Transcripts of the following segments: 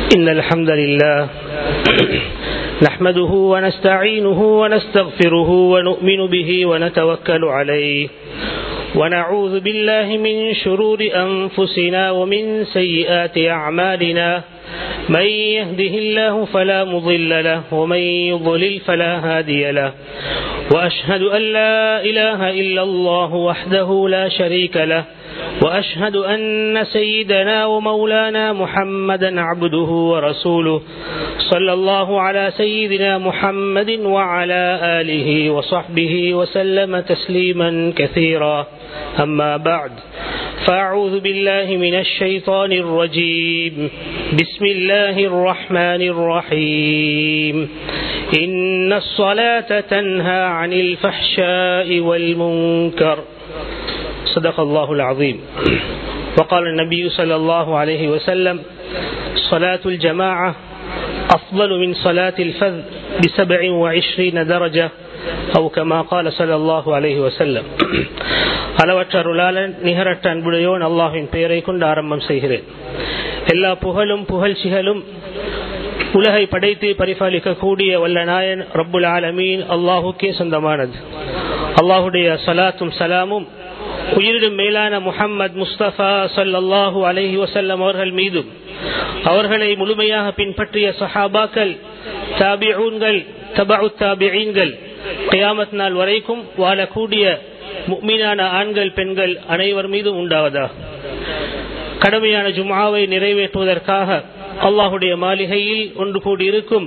إن الحمد لله نحمده ونستعينه ونستغفره ونؤمن به ونتوكل عليه ونعوذ بالله من شرور أنفسنا ومن سيئات أعمالنا من يهده الله فلا مضل له ومن يضلل فلا هادي له وأشهد أن لا إله إلا الله وحده لا شريك له وأشهد أن سيدنا ومولانا محمدا عبده ورسوله صلى الله على سيدنا محمد وعلى آله وصحبه وسلم تسليما كثيرا أما بعد فأعوذ بالله من الشيطان الرجيم بسم الله الرحمن الرحيم إن الصلاة تنهى عن الفحشاء والمنكر صدق الله العظيم وقال النبي صلى الله عليه وسلم صلاة الجماعة أفضل من صلاة الفذ بسبع وعشرين درجة أو كما قال صلى الله عليه وسلم அளவற்ற அருளாளன் நிகரற்ற அன்புடையோன் அல்லாஹின் பெயரை கொண்டு ஆரம்பம் செய்கிறேன் எல்லா புகழும் புகழ்ச்சிகளும் உலகை படைத்து பரிபாலிக்கக்கூடிய வல்ல நாயன் ரப்புல் ஆலமீன் அல்லாஹுக்கே சொந்தமானது அல்லாஹுடைய சலாத்தும் சலாமும் உயிரிடும் மேலான முகம்மது முஸ்தபா சல்லாஹூ அலஹி வசல்லம் அவர்கள் மீதும் அவர்களை முழுமையாக பின்பற்றிய சஹாபாக்கள் தாபிஊன்கள் தபு தாபிகள் கயாமத் நாள் வரைக்கும் வாழக்கூடிய மீனான ஆண்கள் பெண்கள் அனைவர் மீதும் உண்டாவதா கடமையான ஜுமாவை நிறைவேற்றுவதற்காக அல்லாஹுடைய மாளிகையில் ஒன்று கூடியிருக்கும்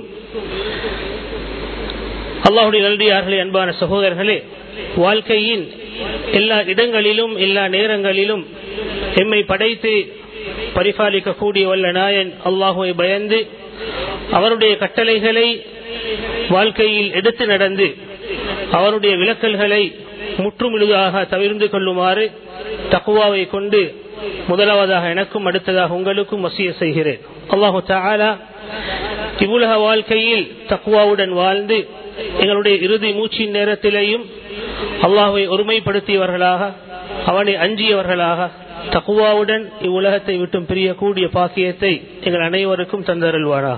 அல்லாஹுடைய நல்லடியார்களே அன்பான சகோதரர்களே வாழ்க்கையின் எல்லா இடங்களிலும் எல்லா நேரங்களிலும் எம்மை படைத்து பரிபாலிக்கக்கூடிய வல்ல நாயன் அல்லாஹுவை பயந்து அவருடைய கட்டளைகளை வாழ்க்கையில் எடுத்து நடந்து அவருடைய விளக்கல்களை முற்றுமுழுதாக தவிர்ந்து கொள்ளுமாறு தக்குவாவை கொண்டு முதலாவதாக எனக்கும் அடுத்ததாக உங்களுக்கும் வசிய செய்கிறேன் அல்லாஹு தாலா இவ்வுலக வாழ்க்கையில் தக்குவாவுடன் வாழ்ந்து எங்களுடைய இறுதி மூச்சின் நேரத்திலேயும் அல்லாஹுவை ஒருமைப்படுத்தியவர்களாக அவனை அஞ்சியவர்களாக தக்குவாவுடன் இவ்வுலகத்தை விட்டும் பிரியக்கூடிய பாக்கியத்தை எங்கள் அனைவருக்கும் தந்தருள்வாரா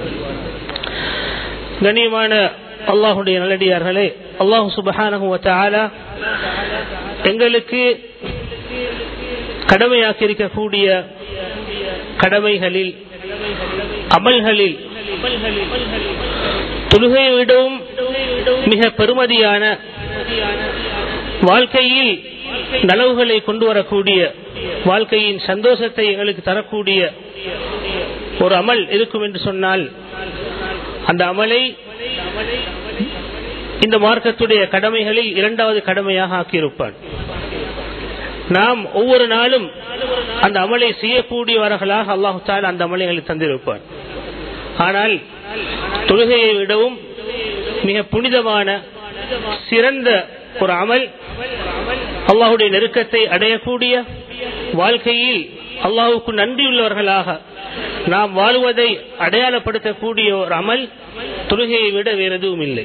கண்ணியமான அல்லாஹுடைய நல்லடியார்களே அல்லாஹு சுபஹான எங்களுக்கு கடமையாக்கி இருக்கக்கூடிய கடமைகளில் அமல்களில் தொழுகையை விடவும் மிக பெருமதியான வாழ்க்கையில் நலவுகளை கொண்டு வரக்கூடிய வாழ்க்கையின் சந்தோஷத்தை எங்களுக்கு தரக்கூடிய ஒரு அமல் இருக்கும் என்று சொன்னால் அந்த அமலை இந்த மார்க்கத்துடைய கடமைகளில் இரண்டாவது கடமையாக ஆக்கியிருப்பான் நாம் ஒவ்வொரு நாளும் அந்த அமலை செய்யக்கூடியவர்களாக அல்லாஹு தால் அந்த அமலைகளை தந்திருப்பான் ஆனால் தொழுகையை விடவும் மிக புனிதமான சிறந்த ஒரு அமல் அல்லாஹுடைய நெருக்கத்தை அடையக்கூடிய வாழ்க்கையில் அல்லாஹுக்கு நன்றியுள்ளவர்களாக நாம் வாழ்வதை அடையாளப்படுத்தக்கூடிய ஒரு அமல் தொழுகையை விட வேறு எதுவும் இல்லை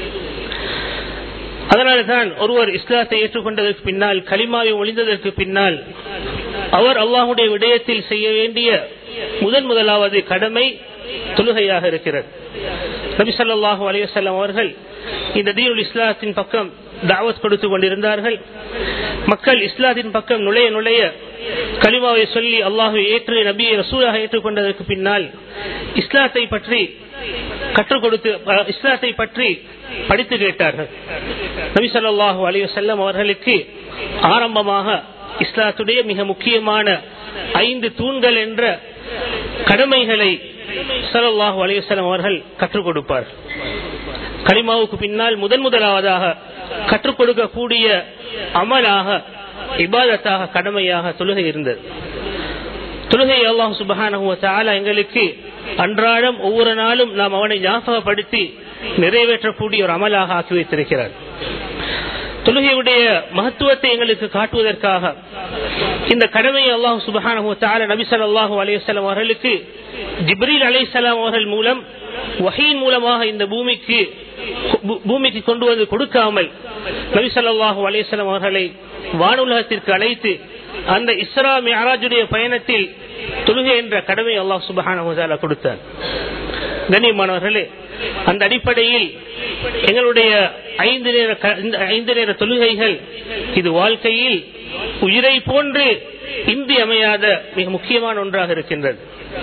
அதனால்தான் ஒருவர் இஸ்லாத்தை ஏற்றுக்கொண்டதற்கு பின்னால் களிமாவை ஒளிந்ததற்கு பின்னால் அவர் அல்லாஹுடைய விடயத்தில் செய்ய வேண்டிய முதன் முதலாவது கடமை தொழுகையாக இருக்கிறது நபி சொல்லாஹு அலையம் அவர்கள் இந்த தீனுல் இஸ்லாத்தின் பக்கம் தாவத் கொடுத்து கொண்டிருந்தார்கள் மக்கள் இஸ்லாத்தின் பக்கம் நுழைய நுழைய கலிமாவை சொல்லி அல்லாஹு ஏற்று நபியை ரசூலாக ஏற்றுக்கொண்டதற்கு பின்னால் இஸ்லாத்தை பற்றி கற்றுக் கொடுத்து இஸ்லாத்தை பற்றி படித்து கேட்டார்கள் நபி சொல்லாஹு அலி வல்லம் அவர்களுக்கு ஆரம்பமாக இஸ்லாத்துடைய மிக முக்கியமான ஐந்து தூண்கள் என்ற கடமைகளை சல்லாஹூ அலிவசலம் அவர்கள் கற்றுக் கொடுப்பார் கலிமாவுக்கு பின்னால் முதன் முதலாவதாக கற்றுக் கொடுக்கக்கூடிய அமலாக இபாதத்தாக கடமையாக தொழுகை இருந்தது தொழுகை அல்லாஹ் சுபகான எங்களுக்கு அன்றாடம் ஒவ்வொரு நாளும் நாம் அவனை ஞாபகப்படுத்தி நிறைவேற்றக்கூடிய ஒரு அமலாக ஆக்கி வைத்திருக்கிறார் தொழுகையுடைய மகத்துவத்தை எங்களுக்கு காட்டுவதற்காக இந்த கடமையை அல்லாஹு சுபஹான நபிசல் அல்லாஹு அலையம் அவர்களுக்கு ஜிப்ரீல் அலைசலாம் அவர்கள் மூலம் வகையின் மூலமாக இந்த பூமிக்கு பூமிக்கு கொண்டு வந்து கொடுக்காமல் நபிசல்லாஹு அலையம் அவர்களை வானுலகத்திற்கு அழைத்து அந்த இஸ்ரா மியாராஜுடைய பயணத்தில் தொழுகை என்ற கடமை அல்லாஹ் சுபஹான கொடுத்தார் கண்ணியமானவர்களே அந்த அடிப்படையில் எங்களுடைய ஐந்து நேர இந்த ஐந்து நேர தொழுகைகள் இது வாழ்க்கையில் உயிரை போன்று இன்றி அமையாத மிக முக்கியமான ஒன்றாக இருக்கின்றது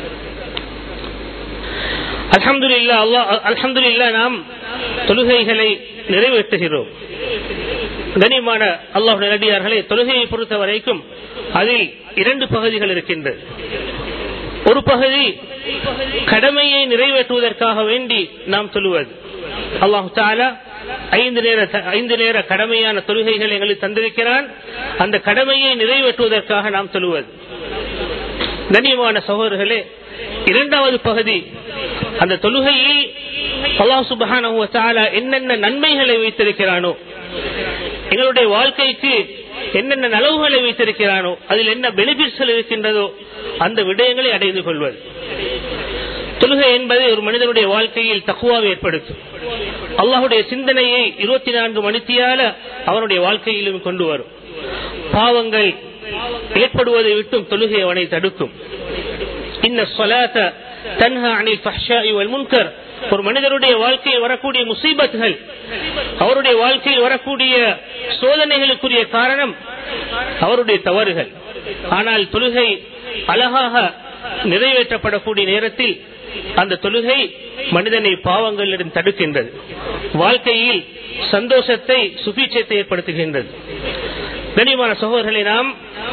அல்ஹம்துலில்லா அல்லாஹ் அல்ஹம்துலில்லா நாம் தொழுகைகளை நிறைவேற்றுகிறோம் கனிமான அல்லாஹ் நடிகார்களே தொழுகையை பொறுத்த வரைக்கும் அதில் இரண்டு பகுதிகள் இருக்கின்றது ஒரு பகுதி கடமையை நிறைவேற்றுவதற்காக வேண்டி நாம் சொல்லுவது அல்லாஹு தாலா ஐந்து நேர ஐந்து நேர கடமையான தொழுகைகள் எங்களுக்கு தந்திருக்கிறான் அந்த கடமையை நிறைவேற்றுவதற்காக நாம் சொல்லுவது கண்ணியமான சகோதரர்களே இரண்டாவது பகுதி அந்த தொழுகையில் அல்லாஹ் சுபஹான என்னென்ன நன்மைகளை வைத்திருக்கிறானோ எங்களுடைய வாழ்க்கைக்கு என்னென்ன நலவுகளை வைத்திருக்கிறானோ அதில் என்ன பெனிபிட்ஸ்கள் இருக்கின்றதோ அந்த விடயங்களை அடைந்து கொள்வது தொழுகை என்பது ஒரு மனிதனுடைய வாழ்க்கையில் தக்குவாவை ஏற்படுத்தும் அல்லாஹுடைய சிந்தனையை இருபத்தி நான்கு மணித்தியால அவனுடைய வாழ்க்கையிலும் கொண்டு வரும் பாவங்கள் ஏற்படுவதை விட்டும் தொழுகை அவனை தடுக்கும் இன்ன சொலாத்த தன்ஹா அனில் ஃபஹ்ஷாஇ வல் முன்கர் ஒரு மனிதனுடைய வாழ்க்கையில் வரக்கூடிய முசீபத்துகள் அவருடைய வாழ்க்கையில் வரக்கூடிய சோதனைகளுக்குரிய காரணம் அவருடைய தவறுகள் ஆனால் தொழுகை அழகாக நிறைவேற்றப்படக்கூடிய நேரத்தில் அந்த தொழுகை மனிதனை பாவங்களிடம் தடுக்கின்றது வாழ்க்கையில் சந்தோஷத்தை சுபீட்சத்தை ஏற்படுத்துகின்றது கனிமான சகோதரர்களை நாம்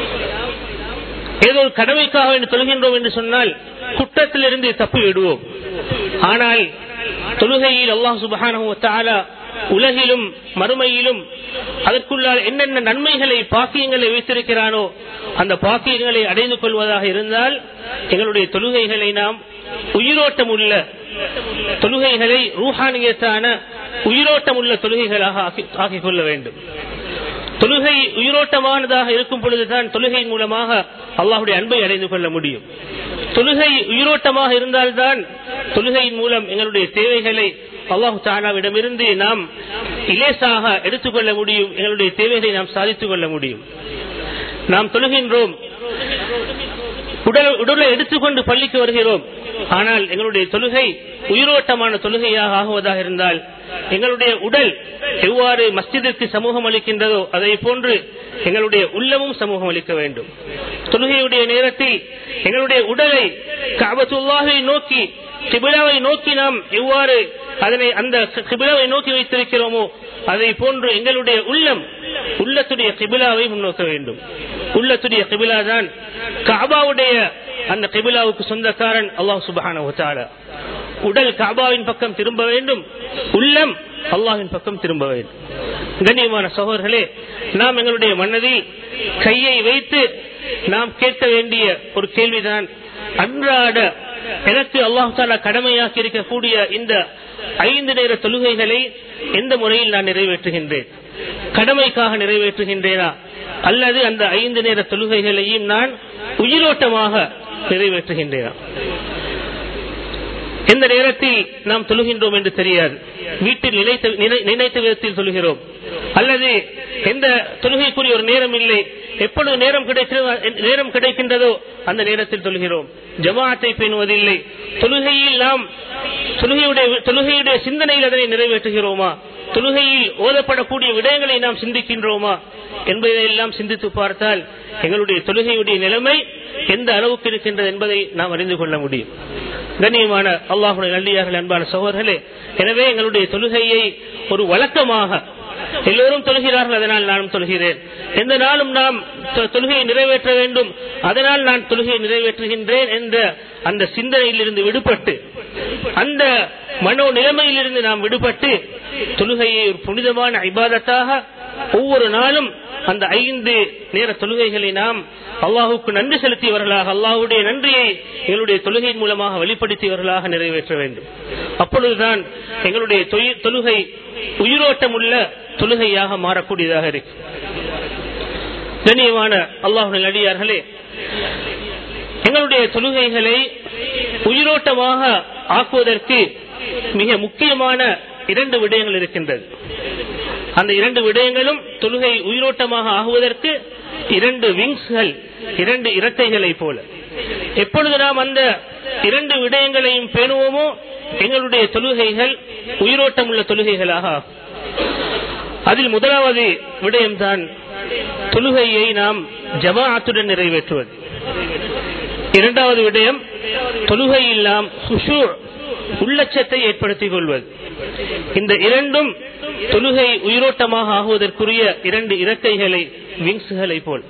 ஏதோ ஒரு கடமைக்காக வேண்டி தொழுகின்றோம் என்று சொன்னால் குற்றத்திலிருந்து தப்பி விடுவோம் ஆனால் தொழுகையில் அல்லாஹ் சுபஹான உலகிலும் மறுமையிலும் அதற்குள்ளால் என்னென்ன நன்மைகளை பாக்கியங்களை வைத்திருக்கிறானோ அந்த பாக்கியங்களை அடைந்து கொள்வதாக இருந்தால் எங்களுடைய தொழுகைகளை நாம் உயிரோட்டம் உள்ள தொழுகைகளை ரூஹானியத்தான உயிரோட்டம் உள்ள தொழுகைகளாக ஆக்கிக் கொள்ள வேண்டும் தொழுகை உயிரோட்டமானதாக இருக்கும் பொழுதுதான் தொழுகை மூலமாக அல்லாஹுடைய அன்பை அடைந்து கொள்ள முடியும் தொழுகை உயிரோட்டமாக இருந்தால்தான் தொழுகையின் மூலம் எங்களுடைய தேவைகளை அல்லாஹு தானாவிடமிருந்து நாம் இலேசாக எடுத்துக்கொள்ள முடியும் எங்களுடைய தேவைகளை நாம் சாதித்துக் கொள்ள முடியும் நாம் தொழுகின்றோம் உடல் உடலை எடுத்துக்கொண்டு பள்ளிக்கு வருகிறோம் ஆனால் எங்களுடைய தொழுகை உயிரோட்டமான தொழுகையாக ஆகுவதாக இருந்தால் எங்களுடைய உடல் எவ்வாறு மஸ்ஜிதிற்கு சமூகம் அளிக்கின்றதோ அதை போன்று எங்களுடைய உள்ளமும் சமூகம் அளிக்க வேண்டும் தொழுகையுடைய நேரத்தில் எங்களுடைய உடலை காபத்துல்லாவை நோக்கி கிபிலாவை நோக்கி நாம் எவ்வாறு அதனை அந்த கிபிலாவை நோக்கி வைத்திருக்கிறோமோ அதை போன்று எங்களுடைய உள்ளம் உள்ளத்துடைய கிபிலாவை முன்னோக்க வேண்டும் உள்ளத்துடைய கிபிலா தான் காபாவுடைய அந்த கிபிலாவுக்கு சொந்தக்காரன் அல்லாஹ் சுபஹான உடல் காபாவின் பக்கம் திரும்ப வேண்டும் உள்ளம் அல்லாஹின் பக்கம் திரும்ப வேண்டும் கண்ணியமான சகோதரர்களே நாம் எங்களுடைய மனதில் கையை வைத்து நாம் கேட்க வேண்டிய ஒரு கேள்விதான் அன்றாட எனக்கு அல்லாஹாலா கடமையாக்கி இருக்கக்கூடிய இந்த ஐந்து நேர தொழுகைகளை எந்த முறையில் நான் நிறைவேற்றுகின்றேன் கடமைக்காக நிறைவேற்றுகின்றேனா அல்லது அந்த ஐந்து நேர தொழுகைகளையும் நான் உயிரோட்டமாக நிறைவேற்றுகின்றேனா எந்த நேரத்தில் நாம் தொழுகின்றோம் என்று தெரியாது வீட்டில் நினைத்த நினைத்த விதத்தில் சொல்கிறோம் அல்லது எந்த தொழுகைக்குரிய ஒரு நேரம் இல்லை எப்பொழுது நேரம் கிடைக்கிறதோ நேரம் கிடைக்கின்றதோ அந்த நேரத்தில் தொழுகிறோம் ஜமாத்தை பேணுவதில்லை தொழுகையில் நாம் தொழுகையுடைய தொழுகையுடைய சிந்தனையில் அதனை நிறைவேற்றுகிறோமா தொழுகையில் ஓதப்படக்கூடிய விடயங்களை நாம் சிந்திக்கின்றோமா என்பதையெல்லாம் சிந்தித்து பார்த்தால் எங்களுடைய தொழுகையுடைய நிலைமை எந்த அளவுக்கு இருக்கின்றது என்பதை நாம் அறிந்து கொள்ள முடியும் கண்ணியமான அல்லாஹுடைய நல்லியார்கள் அன்பான சகோதரர்களே எனவே எங்களுடைய தொழுகையை ஒரு வழக்கமாக எல்லோரும் தொழுகிறார்கள் அதனால் நானும் தொழுகிறேன் எந்த நாளும் நாம் தொழுகையை நிறைவேற்ற வேண்டும் அதனால் நான் தொழுகையை நிறைவேற்றுகின்றேன் என்ற அந்த சிந்தனையிலிருந்து விடுபட்டு அந்த மனோ நிலைமையிலிருந்து நாம் விடுபட்டு தொழுகையை ஒரு புனிதமான ஐபாதத்தாக ஒவ்வொரு நாளும் அந்த ஐந்து நேர தொழுகைகளை நாம் அல்லாஹுக்கு நன்றி செலுத்தியவர்களாக அல்லாஹுடைய நன்றியை எங்களுடைய தொழுகையின் மூலமாக வெளிப்படுத்தியவர்களாக நிறைவேற்ற வேண்டும் அப்பொழுதுதான் எங்களுடைய தொழுகை உயிரோட்டம் உள்ள தொழுகையாக மாறக்கூடியதாக இருக்கு கண்ணியமான அல்லாஹுடைய அடியார்களே எங்களுடைய தொழுகைகளை உயிரோட்டமாக ஆக்குவதற்கு மிக முக்கியமான இரண்டு விடயங்கள் இருக்கின்றது அந்த இரண்டு விடயங்களும் தொழுகை உயிரோட்டமாக ஆகுவதற்கு இரண்டு விங்ஸ்கள் இரண்டு இரட்டைகளை போல எப்பொழுது நாம் அந்த இரண்டு விடயங்களையும் பேணுவோமோ எங்களுடைய தொழுகைகள் உயிரோட்டம் உள்ள தொழுகைகளாக ஆகும். அதில் முதலாவது விடயம்தான் தொழுகையை நாம் ஜமாஅத்துடன் நிறைவேற்றுவது இரண்டாவது விடயம் தொழுகையில் நாம் ஹுஷூ உள்ளச்சத்தை ஏற்படுத்திக் கொள்வது இந்த இரண்டும் தொழுகை உயிரோட்டமாக ஆகுவதற்குரிய இரண்டு இறக்கைகளை விங்ஸ்களை போல்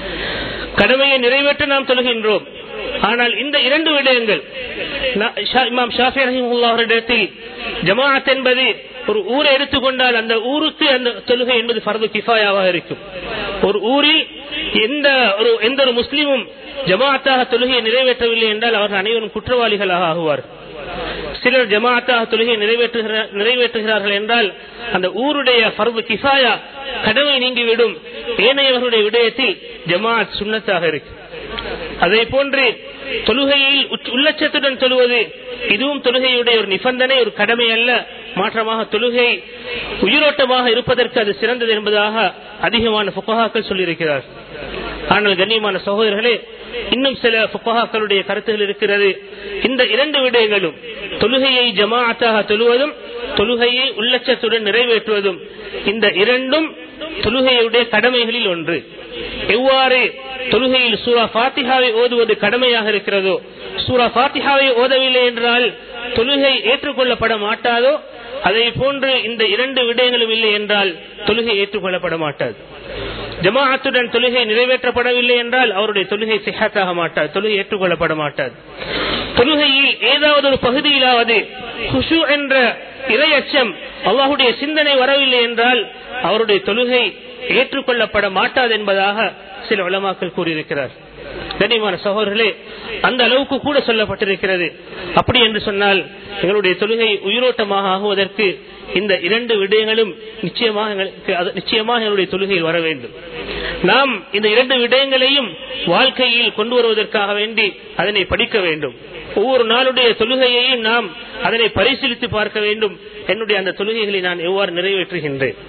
கடமையை நிறைவேற்ற நாம் தொழுகின்றோம் ஆனால் இந்த இரண்டு விடயங்கள் நா- ஷா- இமாம் ஷாஃபி ரஹிமுல்லாஹரிடத்தில் ஜமாஅத் என்பது ஒரு ஊரை எடுத்துக்கொண்டால் அந்த ஊருக்கு அந்த தொழுகை என்பது ஃபர்து கிஃபாயாவாக இருக்கும் ஒரு ஊரில் எந்த ஒரு எந்த ஒரு முஸ்லீமும் ஜமாஅத்தாக தொழுகையை நிறைவேற்றவில்லை என்றால் அவர்கள் அனைவரும் குற்றவாளிகளாக ஆகுவார் சிலர் ஜமாஅத்தாக தொழுகையை நிறைவேற்றுகிற- நிறைவேற்றுகிறார்கள் என்றால் அந்த ஊருடைய ஃபர்து கிஃபாயா கடமை நீங்கிவிடும் ஏனையவர்களுடைய விடயத்தில் ஜமாஅத் சுன்னத்தாக இருக்கு அதே போன்று தொழுகையில் உச்ச- உள்ளச்சத்துடன் தொழுவது இதுவும் தொழுகையுடைய ஒரு நிபந்தனை ஒரு கடமை அல்ல மாற்றமாக தொழுகை உயிரோட்டமாக இருப்பதற்கு அது சிறந்தது என்பதாக அதிகமான புக்ககாக்கள் சொல்லியிருக்கிறார் ஆனால் கண்ணியமான சகோதரர்களே இன்னும் சில புக்ககாக்களுடைய கருத்துகள் இருக்கிறது இந்த இரண்டு விடயங்களும் தொழுகையை ஜமாஅத்தாக தொழுவதும் தொழுகையை உள்ளச்சத்துடன் நிறைவேற்றுவதும் இந்த இரண்டும் தொழுகையுடைய கடமைகளில் ஒன்று எவ்வாறு தொழுகையில் சூரா ஃபாத்திஹாவை ஓதுவது கடமையாக இருக்கிறதோ சூரா ஃபாத்திஹாவை ஓதவில்லை என்றால் தொழுகை ஏற்றுக்கொள்ளப்பட மாட்டாதோ அதை போன்று இந்த இரண்டு விடயங்களும் இல்லை என்றால் தொழுகை ஏற்றுக்கொள்ளப்பட மாட்டாது ஜமாஅத்துடன் தொழுகை நிறைவேற்றப்படவில்லை என்றால் அவருடைய தொழுகை சிஹத்தாக மாட்டாது தொழுகை ஏற்றுக்கொள்ளப்பட மாட்டாது தொழுகையில் ஏதாவது ஒரு பகுதியிலாவது குஷு என்ற இரையச்சம் அல்லாஹுடைய சிந்தனை வரவில்லை என்றால் அவருடைய தொழுகை ஏற்றுக்கொள்ளப்பட மாட்டாது என்பதாக சில உலமாக்கள் கூறியிருக்கிறார் கண்ணியமான சகோதரர்களே அந்த அளவுக்கு கூட சொல்லப்பட்டிருக்கிறது அப்படி என்று சொன்னால் எங்களுடைய தொழுகை உயிரோட்டமாக ஆகுவதற்கு இந்த இரண்டு விடயங்களும் நிச்சயமாக எங்களுக்கு அது- நிச்சயமாக எங்களுடைய தொழுகையில் வர வேண்டும் நாம் இந்த இரண்டு விடயங்களையும் வாழ்க்கையில் கொண்டு வருவதற்காக வேண்டி அதனை படிக்க வேண்டும் ஒவ்வொரு நாளுடைய தொழுகையையும் நாம் அதனை பரிசீலித்து பார்க்க வேண்டும் என்னுடைய அந்த தொழுகைகளை நான் எவ்வாறு நிறைவேற்றுகின்றேன்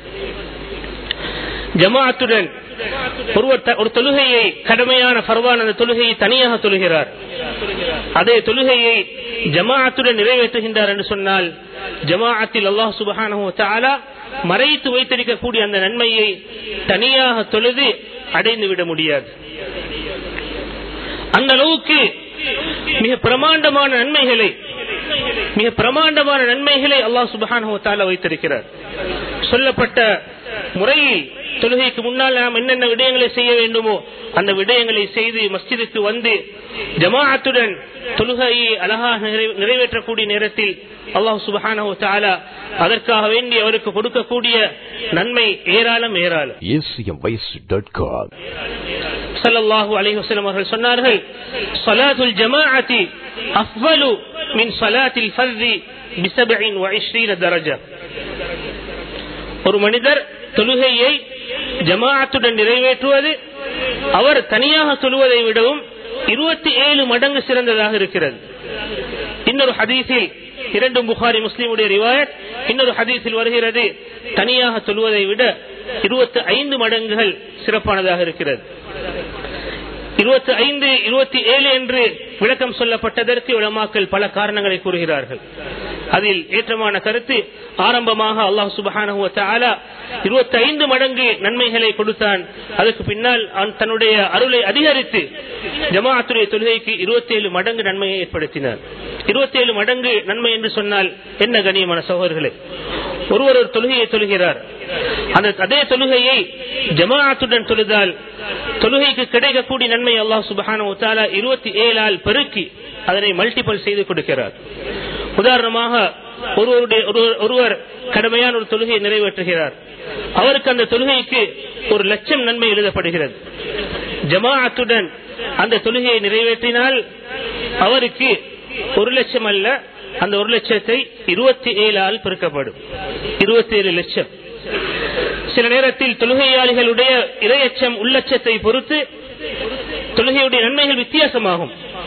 ஜமாஅத்துடன் ஒருவர் த- ஒரு தொழுகையை கடமையான பரவான அந்த தொழுகையை தனியாக தொழுகிறார் அதே தொழுகையை ஜமாஅத்துடன் நிறைவேற்றுகின்றார் என்று சொன்னால் ஜமாஅத்தில் அல்லாஹ் சுபஹானஹு வ தஆலா மறைத்து வைத்திருக்கக்கூடிய அந்த நன்மையை தனியாக தொழுது அடைந்து விட முடியாது அந்த அளவுக்கு மிக பிரமாண்டமான நன்மைகளை மிக பிரமாண்டமான நன்மைகளை அல்லாஹ் சுபஹானஹு வ தஆலா வைத்திருக்கிறார் சொல்லப்பட்ட முறையில் தொழுகைக்கு முன்னால் நாம் என்னென்ன விடயங்களை செய்ய வேண்டுமோ அந்த விடயங்களை செய்து மஸ்ஜிதுக்கு வந்து ஜமாஅத்துடன் தொழுகையை அழகாக நிறைவே- நிறைவேற்றக்கூடிய நேரத்தில் அல்லாஹ் சுபஹானஹு வ தஆலா அதற்காக வேண்டி அவருக்கு கொடுக்கக்கூடிய நன்மை ஏராளம் ஏராளம் acmvoice.com. ஸல்லல்லாஹு அலைஹி வஸல்லம் அவர்கள் சொன்னார்கள் ஸலாத்துல் ஜமாஅத்தி அஃவலு மின் ஸலாத்தில் ஃபர்தி பி 27 தரஜா ஒரு மனிதர் தொழுகையை ஜமாஅத்துடன் நிறைவேற்றுவது அவர் தனியாக தொழுவதை விடவும் இருபத்தி ஏழு மடங்கு சிறந்ததாக இருக்கிறது இன்னொரு ஹதீஸில் இரண்டு புகாரி முஸ்லிமுடைய ரிவாயத் இன்னொரு ஹதீஸில் வருகிறது தனியாக தொழுவதை விட இருபத்தி ஐந்து மடங்குகள் சிறப்பானதாக இருக்கிறது இருபத்தி ஐந்து இருபத்தி ஏழு என்று விளக்கம் சொல்லப்பட்டதற்கு உலமாக்கள் பல காரணங்களை கூறுகிறார்கள் அதில் ஏற்றமான கருத்து ஆரம்பமாக அல்லாஹ் சுபஹானஹு வ தஆலா இருபத்தி ஐந்து மடங்கு நன்மைகளை கொடுத்தான் அதுக்கு பின்னால் அவன் தன்னுடைய அருளை அதிகரித்து ஜமாஅத்துடைய தொழுகைக்கு இருபத்தி ஏழு மடங்கு நன்மையை ஏற்படுத்தினார் இருபத்தி ஏழு மடங்கு நன்மை என்று சொன்னால் என்ன கண்ணியமான சகோதரர்களே ஒருவர் ஒரு தொழுகையை தொழுகிறார் அந்த அதே தொழுகையை ஜமாஅத்துடன் தொழுதால் தொழுகைக்கு கிடைக்கக்கூடிய நன்மை அல்லாஹ் சுபஹானஹு வ தஆலா இருபத்தி ஏழால் பெருக்கி அதனை மல்டிபிள் செய்து கொடுக்கிறார் உதாரணமாக ஒருவருடைய ஒரு- ஒருவர் கடமையான ஒரு தொழுகையை நிறைவேற்றுகிறார் அவருக்கு அந்த தொழுகைக்கு ஒரு லட்சம் நன்மை எழுதப்படுகிறது ஜமாஅத்துடன் அந்த தொழுகையை நிறைவேற்றினால் அவருக்கு ஒரு லட்சம் அல்ல அந்த ஒரு லட்சத்தை இருபத்தி ஏழால் பெருக்கப்படும் இருபத்தி ஏழு லட்சம் சில நேரத்தில் தொழுகையாளிகளுடைய இரையச்சம் உள்ளச்சத்தை பொறுத்து தொழுகையுடைய நன்மைகள் வித்தியாசமாகும்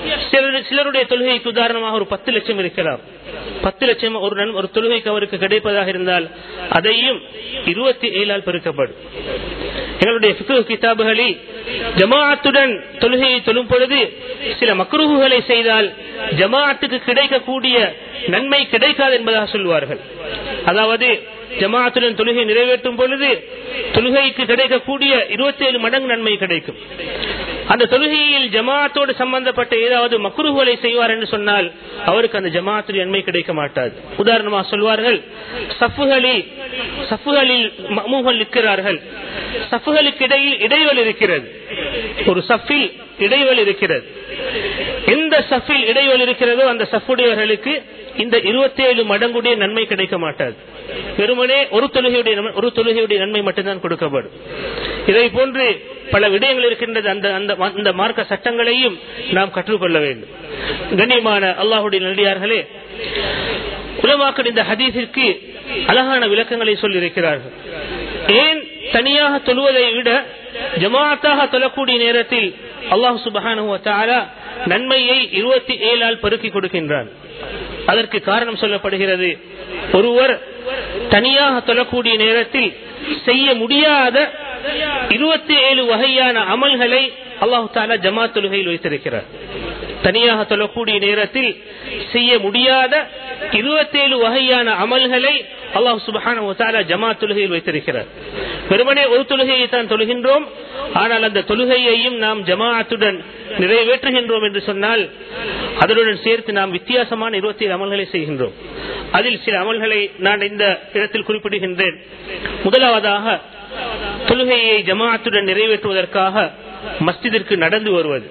சிலர் சிலருடைய தொழுகைக்கு உதாரணமாக ஒரு பத்து லட்சம் இருக்கலாம் பத்து லட்சம் ஒரு நன்- ஒரு தொழுகைக்கு அவருக்கு கிடைப்பதாக இருந்தால் அதையும் இருபத்தி ஏழால் பெருக்கப்படும் எங்களுடைய ஃபிக்ஹ் கிதாபுகளில் ஜமாஅத்துடன் தொழுகையை தொழும் பொழுது சில மக்ரூஹுகளை செய்தால் ஜமாஅத்துக்கு கிடைக்கக்கூடிய நன்மை கிடைக்காது என்பதாக சொல்வார்கள் அதாவது ஜமாஅத்துடன் தொழுகை நிறைவேற்றும் பொழுது தொழுகைக்கு கிடைக்கக்கூடிய இருபத்தி ஏழு மடங்கு நன்மை கிடைக்கும் அந்த தொழுகையில் ஜமாஅத்தோடு சம்பந்தப்பட்ட ஏதாவது மக்ரூஹுகளை செய்வார் என்று சொன்னால் அவருக்கு அந்த ஜமாஅத்துடைய நன்மை கிடைக்க மாட்டாது உதாரணமாக சொல்வார்கள் சஃப்புகளில் சஃப்புகளில் மமூகள் நிற்கிறார்கள் சஃப்புகளுக்கு இடையில் இடைவெளி இருக்கிறது ஒரு சஃபில் இடைவெளி இருக்கிறது எந்த சஃபில் இடைவெளி இருக்கிறதோ அந்த சஃபுடையவர்களுக்கு இந்த இருபத்தி ஏழு மடங்குடைய நன்மை கிடைக்க மாட்டாது வெறுமனே ஒரு தொழுகையுடைய நன்மை- ஒரு தொழுகையுடைய நன்மை மட்டும்தான் கொடுக்கப்படும் இதை போன்று பல விடயங்கள் இருக்கின்றது அந்த அந்த அந்த மார்க்க சட்டங்களையும் நாம் கற்றுக்கொள்ள வேண்டும் கண்ணியமான அல்லாஹுடைய நல்லடியார்களே உலமாக்கள் இந்த ஹதீஸிற்கு அழகான விளக்கங்களை சொல்லியிருக்கிறார்கள் ஏன் தனியாக தொழுவதை விட ஜமாத்தாக தொழக்கூடிய நேரத்தில் அல்லாஹ் சுபஹானஹு வ தஆலா நன்மையை இருபத்தி ஏழால் பெருக்கி கொடுக்கின்றான் அதற்கு காரணம் சொல்லப்படுகிறது ஒருவர் தனியாக தொழக்கூடிய நேரத்தில் செய்ய முடியாத இருபத்தி ஏழு வகையான அமல்களை அல்லாஹு தாலா ஜமாத் தொழுகையில் வைத்திருக்கிறார் தனியாக தொழக்கூடிய நேரத்தில் செய்ய முடியாத இருபத்தேழு வகையான அமல்களை அல்லாஹ் சுபஹான ஜமாத் தொழுகையில் வைத்திருக்கிறார் வெறுமனே ஒரு தொழுகையை தான் தொழுகின்றோம் ஆனால் அந்த தொழுகையையும் நாம் ஜமாஅத்துடன் நிறைவேற்றுகின்றோம் என்று சொன்னால் அதனுடன் சேர்த்து நாம் வித்தியாசமான இருபத்தி ஏழு அமல்களை செய்கின்றோம் அதில் சில அமல்களை நான் இந்த இடத்தில் குறிப்பிடுகின்றேன் முதலாவதாக தொழுகையை ஜமாஅத்துடன் நிறைவேற்றுவதற்காக மஸ்ஜிதிற்கு நடந்து வருவது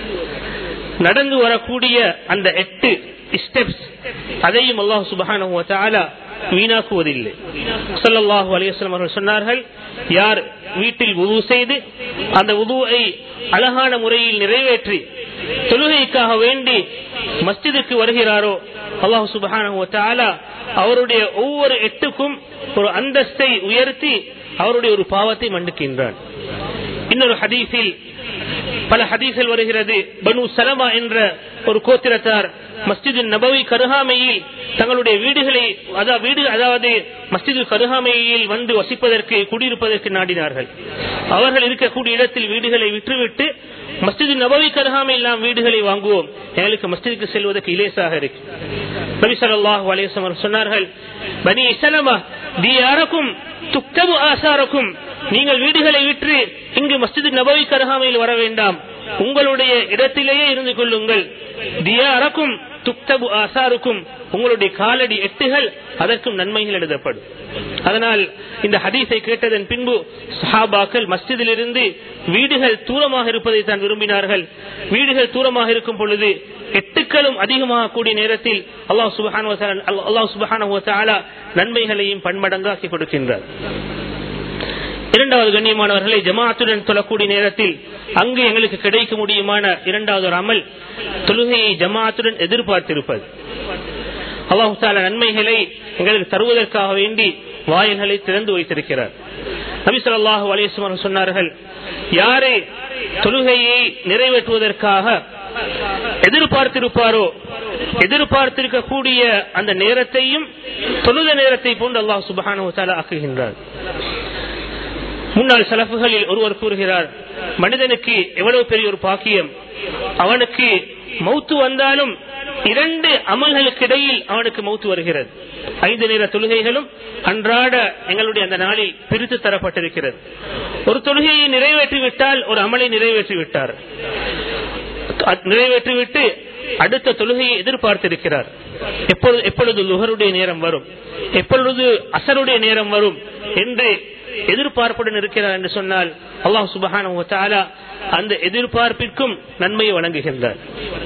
நடந்து வரக்கூடிய அந்த எட்டு ஸ்டெப்ஸ் அதையும் அல்லாஹ் சுபஹானஹு வ தஆலா வீணாக்குவதில்லை ஸல்லல்லாஹு அலைஹி வஸல்லம் அவர்கள் சொன்னார்கள் யார் வீட்டில் வுது செய்து அந்த வுதுவை அழகான முறையில் நிறைவேற்றி தொழுகைக்காக வேண்டி மஸ்ஜிதுக்கு வருகிறாரோ அல்லாஹ் சுபஹானஹு வ தஆலா அவருடைய ஒவ்வொரு எட்டுக்கும் ஒரு அந்தஸ்தை உயர்த்தி அவருடைய ஒரு பாவத்தை மன்னிக்கின்றான் இன்னொரு ஹதீஸில் பல ஹதீஸில் வருகிறது பனு சலமா என்ற ஒரு கோத்திரத்தார் மஸ்ஜிது நபவி கருகாமையில் தங்களுடைய வீடுகளை அதாவது வீடு அதாவது மஸ்ஜிது கருகாமையில் வந்து வசிப்பதற்கு குடியிருப்பதற்கு நாடினார்கள் அவர்கள் இருக்கக்கூடிய இடத்தில் வீடுகளை விற்றுவிட்டு மஸ்ஜிது நபவி கருகாமையில் நாம் வீடுகளை வாங்குவோம் எங்களுக்கு மஸ்ஜிதுக்கு செல்வதற்கு இலேசாக இருக்கு நபி ஸல்லல்லாஹு அலைஹி வஸல்லம் சொன்னார்கள் பனி சலமா தியாரக்கும் துக்கபு ஆசாரக்கும் நீங்கள் வீடுகளை விற்று இங்கு மஸ்ஜிது நபவி கருகாமையில் வர வேண்டாம் உங்களுடைய இடத்திலேயே இருந்து கொள்ளுங்கள் தியாரக்கும் துக்தபு ஆசாருக்கும் உங்களுடைய காலடி எட்டுகள் அதற்கும் நன்மைகள் எழுதப்படும் அதனால் இந்த ஹதீஸை கேட்டதன் பின்பு சஹாபாக்கள் மஸ்ஜிதிலிருந்து வீடுகள் தூரமாக இருப்பதை தான் விரும்பினார்கள் வீடுகள் தூரமாக இருக்கும் பொழுது எட்டுக்களும் அதிகமாக கூடிய நேரத்தில் அல்லாஹ் சுபஹான அல்லாஹ் சுபஹான நன்மைகளையும் பன்மடங்காக்கி கொடுக்கின்றார் இரண்டாவது கண்ணியமானவர்களை ஜமாத்துடன் தொழக்கூடிய நேரத்தில் அங்கு எங்களுக்கு கிடைக்க முடியுமான இரண்டாவது ஒரு அமல் தொழுகையை ஜமாத்துடன் எதிர்பார்த்திருப்பது அல்லாஹு தாலா நன்மைகளை எங்களுக்கு தருவதற்காக வேண்டி வாயில்களை திறந்து வைத்திருக்கிறார் நபி சொல்லாஹு அலேஸ்வரன் சொன்னார்கள் யாரை தொழுகையை நிறைவேற்றுவதற்காக எதிர்பார்த்திருப்பாரோ எதிர்பார்த்திருக்கக்கூடிய அந்த நேரத்தையும் தொழுத நேரத்தை போன்று அல்லாஹ் சுபஹானு தாலா ஆக்குகின்றார் முன்னாள் சலப்புகளில் ஒருவர் கூறுகிறார் மனிதனுக்கு எவ்வளவு பெரிய ஒரு பாக்கியம் அவனுக்கு மௌத்து வந்தாலும் இரண்டு அமல்களுக்கு இடையில் அவனுக்கு மௌத்து வருகிறது ஐந்து நேர தொழுகைகளும் அன்றாட எங்களுடைய அந்த நாளில் பிரித்து தரப்பட்டிருக்கிறது ஒரு தொழுகையை நிறைவேற்றி விட்டால் ஒரு அமலை நிறைவேற்றி விட்டார் நிறைவேற்றிவிட்டு அடுத்த தொழுகையை எதிர்பார்த்திருக்கிறார் எப்பொழுது எப்பொழுது லுகருடைய நேரம் வரும் எப்பொழுது அசருடைய நேரம் வரும் என்று எதிர்பார்ப்புடன் இருக்கிறார் என்று சொன்னால் அல்லாஹ் சுபஹான அந்த எதிர்பார்ப்பிற்கும் நன்மையை வழங்குகின்றார்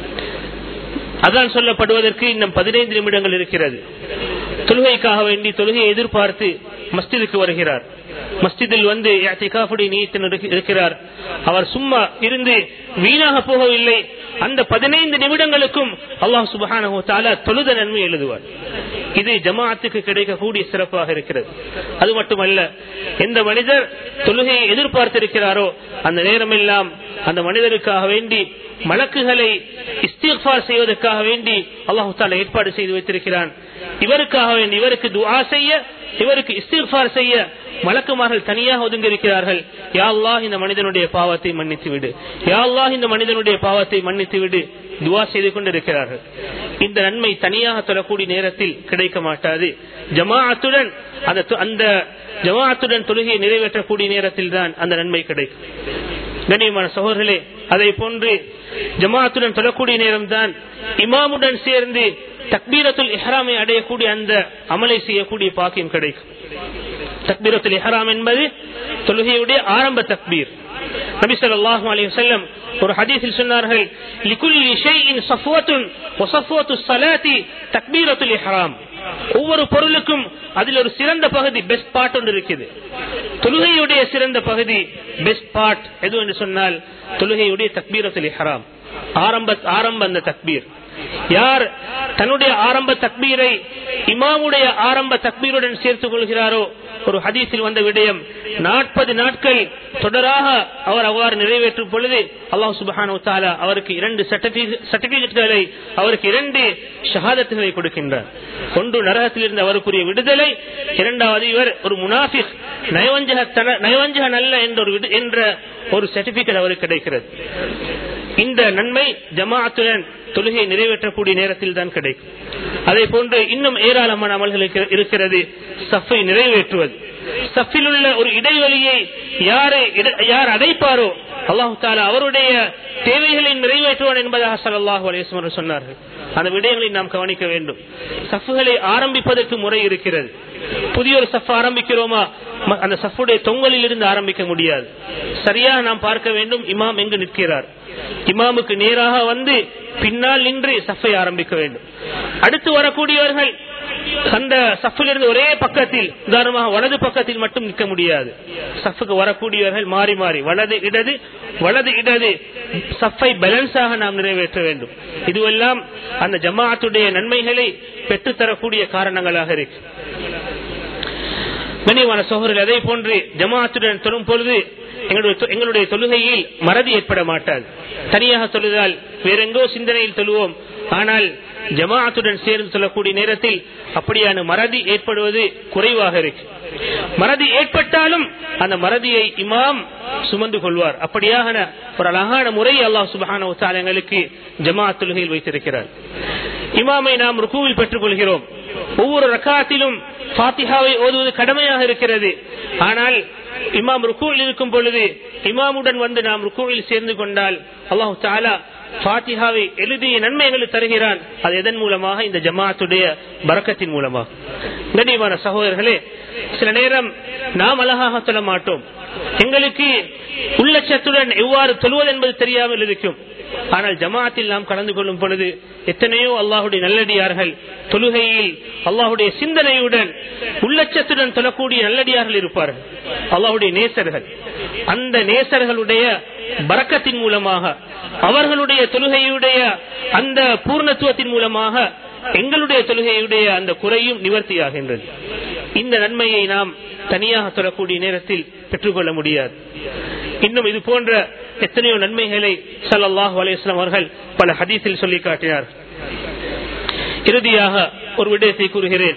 அதான் சொல்லப்படுவதற்கு இன்னும் பதினைந்து நிமிடங்கள் இருக்கிறது தொழுகைக்காக வேண்டி தொழுகையை எதிர்பார்த்து மஸ்ஜிதுக்கு வருகிறார் மஸ்ஜிதில் வந்து நீயத்தின் இருக்கிறார் அவர் சும்மா இருந்து வீணாக போகவில்லை அந்த பதினைந்து நிமிடங்களுக்கும் அல்லாஹ் சுபஹான தொழுத நன்மை எழுதுவார் இது ஜமாஅத்துக்கு கிடைக்கக்கூடிய சிறப்பாக இருக்கிறது அது மட்டுமல்ல எந்த மனிதர் தொழுகையை எதிர்பார்த்திருக்கிறாரோ அந்த நேரமெல்லாம் அந்த மனிதருக்காக வேண்டி மலக்குகளை இஸ்திஃபார் செய்வதற்காக வேண்டி அல்லாஹு தாலா ஏற்பாடு செய்து வைத்திருக்கிறான் இவருக்காக வேண்டி இவருக்கு துஆ செய்ய இவருக்கு இஸ்திஃபார் செய்ய மலக்குமார்கள் தனியாக ஒதுங்கி இருக்கிறார்கள் யா அல்லாஹ் இந்த மனிதனுடைய பாவத்தை மன்னித்து விடு யா அல்லாஹ் இந்த மனிதனுடைய பாவத்தை மன்னித்து விடு துவா செய்து கொண்டிருக்கிறார்கள் இந்த நன்மை தனியாக தொழக்கூடிய நேரத்தில் கிடைக்க மாட்டாது ஜமாஅத்துடன் அந்த அந்த ஜமாஅத்துடன் தொழுகையை நிறைவேற்றக்கூடிய நேரத்தில் தான் அந்த நன்மை கிடைக்கும் கண்ணியமான சகோதரர்களே அதை போன்று ஜமாத்துடன் தொழக்கூடிய நேரம்தான் இமாமுடன் சேர்ந்து தக்பீரத்துல் இஹ்ராமை அடையக்கூடிய அந்த அமலை செய்யக்கூடிய பாக்கியம் கிடைக்கும் தக்பீரத்துல் இஹ்ராம் என்பது தொழுகையுடைய ஆரம்ப தக்பீர் நபி ஸல்லல்லாஹு அலைஹி வஸல்லம் ஒரு ஹதீஸில் சொன்னார்கள் லிகுல்லி ஷைஇன் ஸஃவத்துன் வஸஃவத்து ஸலாத்தி தக்பீரத்துல் இஹ்ராம் ஒவ்வொரு பொருளுக்கும் அதில் ஒரு சிறந்த பகுதி பெஸ்ட் பார்ட் ஒன்று இருக்குது தொழுகையுடைய சிறந்த பகுதி பெஸ்ட் பார்ட் எது என்று சொன்னால் தொழுகையுடைய தக்பீரத்துல் இஹ்ராம் ஆரம்ப ஆரம்ப அந்த தக்பீர் யார் தன்னுடைய ஆரம்ப தக்பீரை இமாமுடைய ஆரம்ப தக்பீருடன் சேர்த்துக் கொள்கிறாரோ ஒரு ஹதீஸில் வந்த விடயம் நாற்பது நாட்கள் தொடராக அவர் அவ்வாறு நிறைவேற்றும் பொழுது அல்லாஹ் சுபஹானு தாலா அவருக்கு இரண்டு சர்டிபிகேட்களை அவருக்கு இரண்டு ஷஹாதத்துகளை கொடுக்கின்றார் ஒன்று நரகத்திலிருந்து அவருக்குரிய விடுதலை இரண்டாவது இவர் ஒரு முனாஃபிக் நயவஞ்சக நயவஞ்சக நல்ல என்ற ஒரு என்ற ஒரு சர்டிபிகேட் அவருக்கு கிடைக்கிறது இந்த நன்மை ஜமாஅத்துடன் தொழுகை நிறைவேற்றக்கூடிய நேரத்தில் தான் கிடைக்கும் அதே போன்று இன்னும் ஏராளமான அமல்கள் இருக்கிறது சஃபை நிறைவேற்றுவது சஃபில் உள்ள ஒரு இடைவெளியை யாரை யார் அடைப்பாரோ அல்லாஹு தாலா அவருடைய தேவைகளை நிறைவேற்றுவான் என்பதாக சல்லாஹூ அலேஸ்வரர் சொன்னார்கள் அந்த விடயங்களை நாம் கவனிக்க வேண்டும் சஃப்புகளை ஆரம்பிப்பதற்கு முறை இருக்கிறது புதிய ஒரு சஃப் ஆரம்பிக்கிறோமா அந்த சஃப்புடைய தொங்கலில் இருந்து ஆரம்பிக்க முடியாது சரியாக நாம் பார்க்க வேண்டும் இமாம் எங்கு நிற்கிறார் இமாமுக்கு நேராக வந்து பின்னால் நின்று சஃபை ஆரம்பிக்க வேண்டும் அடுத்து வரக்கூடியவர்கள் அந்த சஃபிலிருந்து ஒரே பக்கத்தில் உதாரணமாக வலது பக்கத்தில் மட்டும் நிற்க முடியாது சஃபுக்கு வரக்கூடியவர்கள் மாறி மாறி வலது இடது வலது இடது சஃபை பேலன்ஸாக நாம் நிறைவேற்ற வேண்டும் இதுவெல்லாம் அந்த ஜமாத்துடைய நன்மைகளை பெற்றுத்தரக்கூடிய காரணங்களாக இருக்கு கண்ணியமான சோழர்கள் அதே போன்று ஜமாத்துடன் தொழும் பொழுது எங்களுடைய தொழுகையில் மறதி ஏற்பட மாட்டாது தனியாக தொழுதால் வேறெங்கோ சிந்தனையில் தொழுவோம் ஆனால் ஜமாத்துடன் சேர்ந்து சொல்லக்கூடிய நேரத்தில் அப்படியான மறதி ஏற்படுவது குறைவாக இருக்கு மறதி ஏற்பட்டாலும் அந்த மறதியை இமாம் சுமந்து கொள்வார் அப்படியாக ஒரு அழகான முறை அல்லாஹ் சுபஹான எங்களுக்கு ஜமாத் தொழுகையில் வைத்திருக்கிறார் இமாமை நாம் ருக்குவில் பெற்றுக் கொள்கிறோம் ஒவ்வொரு ரக்காத்திலும் பாத்திஹாவை ஓதுவது கடமையாக இருக்கிறது ஆனால் இமாம் ருக்குவில் இருக்கும் பொழுது இமாமுடன் வந்து நாம் ருக்குவில் சேர்ந்து கொண்டால் அல்லாஹு தாலா பாத்திஹாவை எழுதிய நன்மைகளை தருகிறான் அது எதன் மூலமாக இந்த ஜமாத்துடைய பறக்கத்தின் மூலமாக கண்ணியமான சகோதரர்களே சில நேரம் நாம் அழகாக சொல்ல மாட்டோம் எங்களுக்கு உள்ளச்சத்துடன் எவ்வாறு தொழுவது என்பது தெரியாமல் இருக்கும் ஆனால் ஜமாத்தில் நாம் கலந்து கொள்ளும் பொழுது எத்தனையோ அல்லாஹுடைய நல்லடியார்கள் தொழுகையில் அல்லாஹுடைய சிந்தனையுடன் உள்ளச்சத்துடன் தொழக்கூடிய நல்லடியார்கள் இருப்பார்கள் அல்லாஹுடைய நேசர்கள் அந்த நேசர்களுடைய பறக்கத்தின் மூலமாக அவர்களுடைய தொழுகையுடைய அந்த பூர்ணத்துவத்தின் மூலமாக எங்களுடைய தொழுகையுடைய அந்த குறையும் நிவர்த்தியாகின்றது இந்த நன்மையை நாம் தனியாக தொழக்கூடிய நேரத்தில் பெற்றுக்கொள்ள முடியாது இன்னும் இது போன்ற எத்தனையோ நன்மைகளை சல்லாஹூ அலிஸ்லாம் அவர்கள் பல ஹதீஸில் சொல்லி காட்டினார் இறுதியாக ஒரு விடயத்தை கூறுகிறேன்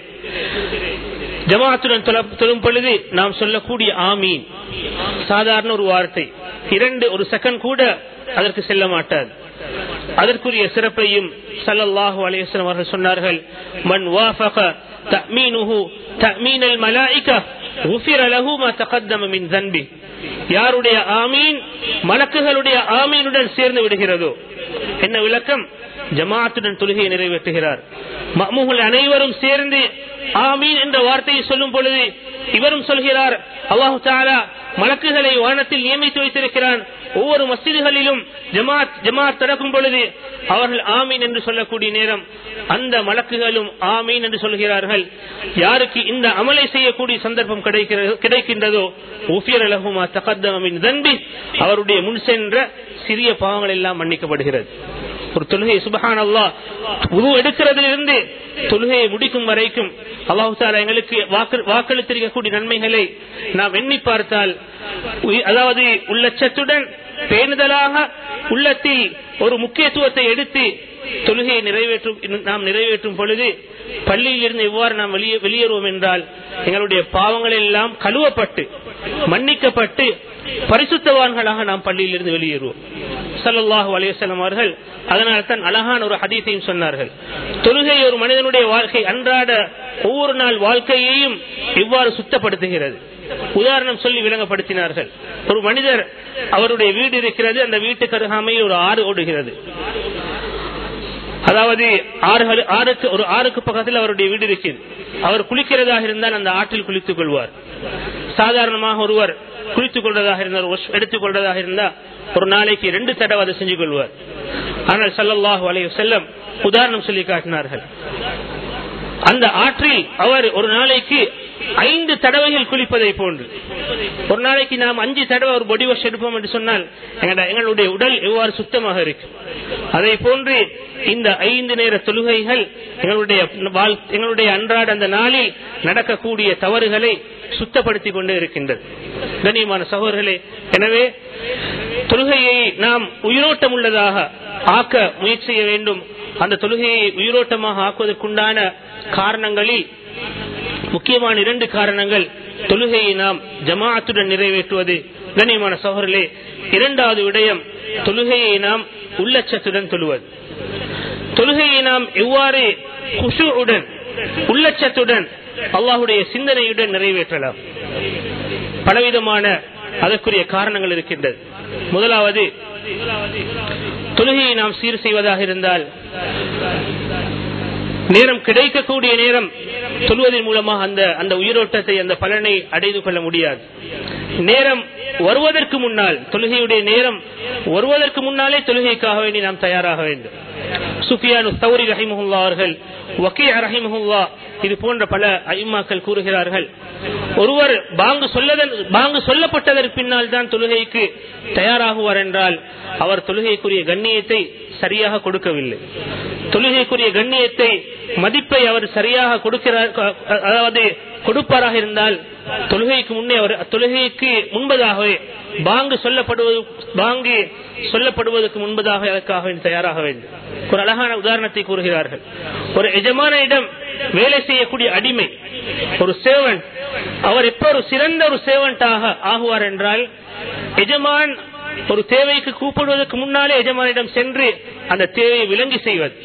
ஜமாத்துடன் தொழும் பொழுது நாம் சொல்லக்கூடிய ஆமீன் சாதாரண ஒரு வார்த்தை இரண்டு ஒரு செகண்ட் கூட அதற்கு செல்ல மாட்டாது அதற்குரிய சிறப்பையும் சல்லல்லாஹு அலையம் அவர்கள் சொன்னார்கள் மண் வாஃபக தமீனுஹு தமீனல் மலாயிகா غفر له ما تقدم من ذنبه யாருடைய ஆமீன் மலக்குகளுடைய ஆமீனுடன் சேர்ந்து விடுகிறதோ என்ன விளக்கம் ஜமாத்துடன் தொழுகையை நிறைவேற்றுகிறார் மமுகள் அனைவரும் சேர்ந்து ஆமீன் என்ற வார்த்தையை சொல்லும் பொழுது இவரும் சொல்கிறார் அல்லாஹு தாலா மலக்குகளை வானத்தில் நியமித்து வைத்திருக்கிறான் ஒவ்வொரு மசிதிகளிலும் ஜமாத் ஜமாத் திறக்கும் பொழுது அவர்கள் ஆமீன் என்று சொல்லக்கூடிய நேரம் அந்த மலக்குகளும் ஆமீன் என்று சொல்கிறார்கள் யாருக்கு இந்த அமலை செய்யக்கூடிய சந்தர்ப்பம் கிடைக்கின்றதோ உஃபியர் அலகுமா தகத்தமின் தன்பி அவருடைய முன் சென்ற சிறிய பாவங்கள் எல்லாம் மன்னிக்கப்படுகிறது ஒரு தொழுகை சுபஹான் அல்லா உரு எடுக்கிறதிலிருந்து தொழுகையை முடிக்கும் வரைக்கும் அல்லாஹு தாலா எங்களுக்கு வாக்கு- வாக்களித்திருக்கக்கூடிய நன்மைகளை நாம் எண்ணி பார்த்தால் உய்- அதாவது உள்ளச்சத்துடன் பேணுதலாக உள்ளத்தில் ஒரு முக்கியத்துவத்தை எடுத்து தொழுகையை நிறைவேற்றும் நாம் நிறைவேற்றும் பொழுது பள்ளியில் இருந்து எவ்வாறு நாம் வெளியே வெளியேறுவோம் என்றால் எங்களுடைய பாவங்கள் எல்லாம் கழுவப்பட்டு மன்னிக்கப்பட்டு பரிசுத்தவான்களாக நாம் பள்ளியில் இருந்து வெளியேறுவோம் ஸல்லல்லாஹு அலைஹி வஸல்லம் அவர்கள் அதனால் தான் அழகான ஒரு ஹதீஸையும் சொன்னார்கள் தொழுகை ஒரு மனிதனுடைய வாழ்க்கை அன்றாட ஒவ்வொரு நாள் வாழ்க்கையையும் எவ்வாறு சுத்தப்படுத்துகிறது உதாரணம் சொல்லி விளங்கப்படுத்தினார்கள் ஒரு மனிதர் அவருடைய வீடு இருக்கிறது அந்த வீட்டுக்கு அருகாமையில் ஒரு ஆறு ஓடுகிறது அதாவது ஆறுகள் ஆறுக்கு ஒரு ஆறுக்கு பக்கத்தில் அவருடைய வீடு இருக்கிறது அவர் குளிக்கிறதாக இருந்தால் அந்த ஆற்றில் குளித்துக் கொள்வார் சாதாரணமாக ஒருவர் குளித்துக் கொள்வதாக இருந்தால் wash எடுத்துக் கொள்வதாக இருந்தால் ஒரு நாளைக்கு ரெண்டு தடவை அதை செஞ்சு கொள்வார் ஆனால் ஸல்லல்லாஹு அலைஹி வஸல்லம் உதாரணம் சொல்லி காட்டினார்கள் அந்த ஆற்றில் அவர் ஒரு நாளைக்கு ஐந்து தடவைகள் குளிப்பதை போன்று ஒரு நாளைக்கு நாம் அஞ்சு தடவை ஒரு பொடி வாஷ் எடுப்போம் என்று சொன்னால் எங்கட- எங்களுடைய உடல் எவ்வாறு சுத்தமாக இருக்கும் அதை போன்று இந்த ஐந்து நேர தொழுகைகள் எங்களுடைய வாழ்- எங்களுடைய அன்றாட அந்த நாளில் நடக்கக்கூடிய தவறுகளை சுத்தப்படுத்திக் கொண்டே இருக்கின்றது கண்ணியமான சகோதரர்களே எனவே தொழுகையை நாம் உயிரோட்டம் உள்ளதாக ஆக்க முயற்சி செய்ய வேண்டும் அந்த தொழுகையை உயிரோட்டமாக ஆக்குவதற்குண்டான காரணங்களில் முக்கியமான இரண்டு காரணங்கள் தொழுகையை நாம் ஜமாஅத்துடன் நிறைவேற்றுவது கண்ணியமான சகோதரர்களே இரண்டாவது விடயம் தொழுகையை நாம் உள்ளச்சத்துடன் தொழுவது தொழுகையை நாம் எவ்வாறு குஷுவுடன் உள்ளச்சத்துடன் அல்லாஹுடைய சிந்தனையுடன் நிறைவேற்றலாம் பலவிதமான அதற்குரிய காரணங்கள் இருக்கின்றது முதலாவது தொழுகையை நாம் சீர் செய்வதாக இருந்தால் நேரம் கிடைக்கக்கூடிய நேரம் சொல்வதன் மூலமாக அந்த அந்த உயிரோட்டத்தை அந்த பலனை அடைந்து கொள்ள முடியாது நேரம் வருவதற்கு முன்னால் தொழுகையுடைய நேரம் வருவதற்கு முன்னாலே தொழுகைக்காக வேண்டி நாம் தயாராக வேண்டும் சுஃபியானு தௌரி ரஹிமஹுல்லா அவர்கள் வக்கீ ரஹிமஹுல்லா இது போன்ற பல ஐமாக்கள் கூறுகிறார்கள் ஒருவர் பாங்கு சொல்லதன் பாங்கு சொல்லப்பட்டதற்கு பின்னால் தான் தொழுகைக்கு தயாராகுவார் என்றால் அவர் தொழுகைக்குரிய கண்ணியத்தை சரியாக கொடுக்கவில்லை தொழுகைக்குரிய கண்ணியத்தை மதிப்பை அவர் சரியாக கொடுக்கிறார் அதாவது கொடுப்பாராக இருந்தால் தொழுகைக்கு முன்னே அவர் தொழுகைக்கு முன்பதாகவே பாங்கு சொல்லப்படுவது பாங்கு சொல்லப்படுவதற்கு முன்பதாக அதற்காக வேண்டி தயாராக வேண்டும் ஒரு அழகான உதாரணத்தை கூறுகிறார்கள் ஒரு எஜமானிடம் வேலை செய்யக்கூடிய அடிமை ஒரு சேவன் அவர் எப்ப ஒரு சிறந்த ஒரு சேவன்டாக ஆகுவார் என்றால் எஜமான் ஒரு தேவைக்கு கூப்பிடுவதற்கு முன்னாலே எஜமானிடம் சென்று அந்த தேவையை விளங்கி செய்வது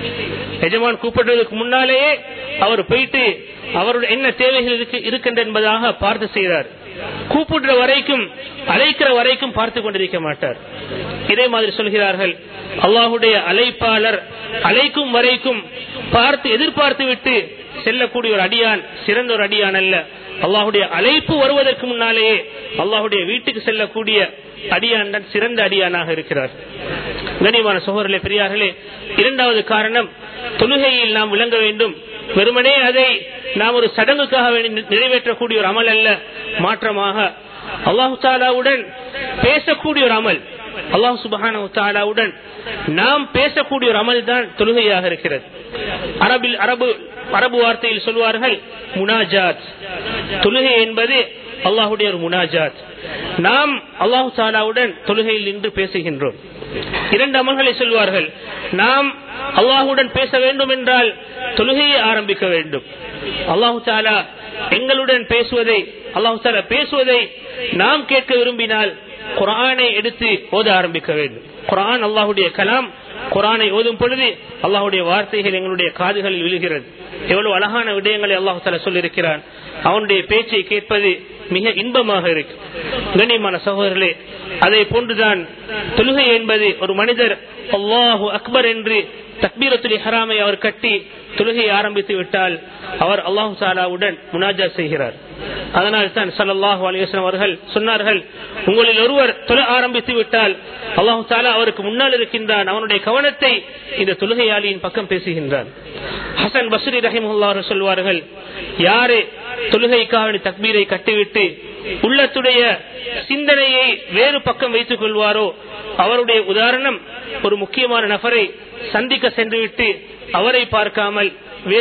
எஜமான் கூப்பிடுவதற்கு முன்னாலேயே அவர் போயிட்டு அவருடைய என்ன தேவைகள் இருக்கு இருக்கின்ற என்பதாக பார்த்து செய்தார் கூப்பிடுற வரைக்கும் அழைக்கிற வரைக்கும் பார்த்து கொண்டிருக்க மாட்டார் இதே மாதிரி சொல்கிறார்கள் அல்லாஹுடைய அழைப்பாளர் அழைக்கும் வரைக்கும் பார்த்து எதிர்பார்த்து விட்டு செல்லக்கூடிய ஒரு அடியான் சிறந்த ஒரு அடியான் அல்ல அல்லாஹுடைய அழைப்பு வருவதற்கு முன்னாலேயே அல்லாஹுடைய வீட்டுக்கு செல்லக்கூடிய அடியான் தான் சிறந்த அடியானாக இருக்கிறார் கனிமான சகோதரர்களே பெரியார்களே இரண்டாவது காரணம் தொழுகையில் நாம் விளங்க வேண்டும் வெறுமனே அதை நாம் ஒரு சடங்குக்காக வேண்டி நிறைவேற்றக்கூடிய ஒரு அமல் அல்ல மாற்றமாக அல்லாஹு தாலாவுடன் பேசக்கூடிய ஒரு அமல் அல்லாஹு சுபஹான தாலாவுடன் நாம் பேசக்கூடிய ஒரு அமல் தான் தொழுகையாக இருக்கிறது அரபில் அரபு அரபு வார்த்தையில் சொல்வார்கள் முனாஜாத் தொழுகை என்பது அல்லாஹுடைய ஒரு முனாஜாத் நாம் அல்லாஹு தாலாவுடன் தொழுகையில் நின்று பேசுகின்றோம் இரண்டு அமல்களை சொல்வார்கள் நாம் அல்லாஹுடன் பேச வேண்டும் என்றால் தொழுகையை ஆரம்பிக்க வேண்டும் அல்லாஹு தாலா எங்களுடன் பேசுவதை அல்லாஹு தாலா பேசுவதை நாம் கேட்க விரும்பினால் குரானை எடுத்து ஓத ஆரம்பிக்க வேண்டும் குரான் அல்லாஹுடைய கலாம் குரானை ஓதும் பொழுது அல்லாஹுடைய வார்த்தைகள் எங்களுடைய காதுகளில் விழுகிறது எவ்வளவு அழகான விடயங்களை அல்லாஹு தாலா சொல்லியிருக்கிறான் அவனுடைய பேச்சை கேட்பது மிக இன்பமாக இருக்கு கண்ணியமான சகோதரர்களே அதை போன்றுதான் தொழுகை என்பது ஒரு மனிதர் அல்லாஹு அக்பர் என்று தக்பீரத்துலி ஹராமை அவர் கட்டி தொழுகையை ஆரம்பித்து விட்டால் அவர் அல்லாஹு சாலாவுடன் முனாஜா செய்கிறார் அதனால் தான் சல்லாஹூ அலிவசம் அவர்கள் சொன்னார்கள் உங்களில் ஒருவர் தொழ ஆரம்பித்து விட்டால் அல்லாஹு தாலா அவருக்கு முன்னால் இருக்கின்றான் அவனுடைய கவனத்தை இந்த தொழுகையாளியின் பக்கம் பேசுகின்றான் ஹசன் பஸ்ரி ரஹிமுல்லா சொல்வார்கள் யாரு தொழுகைக்காக தக்பீரை கட்டிவிட்டு உள்ளத்துடைய சிந்தனையை வேறு பக்கம் வைத்துக் கொள்வாரோ அவருடைய உதாரணம் ஒரு முக்கியமான நபரை சந்திக்க சென்றுவிட்டு அவரை பார்க்காமல்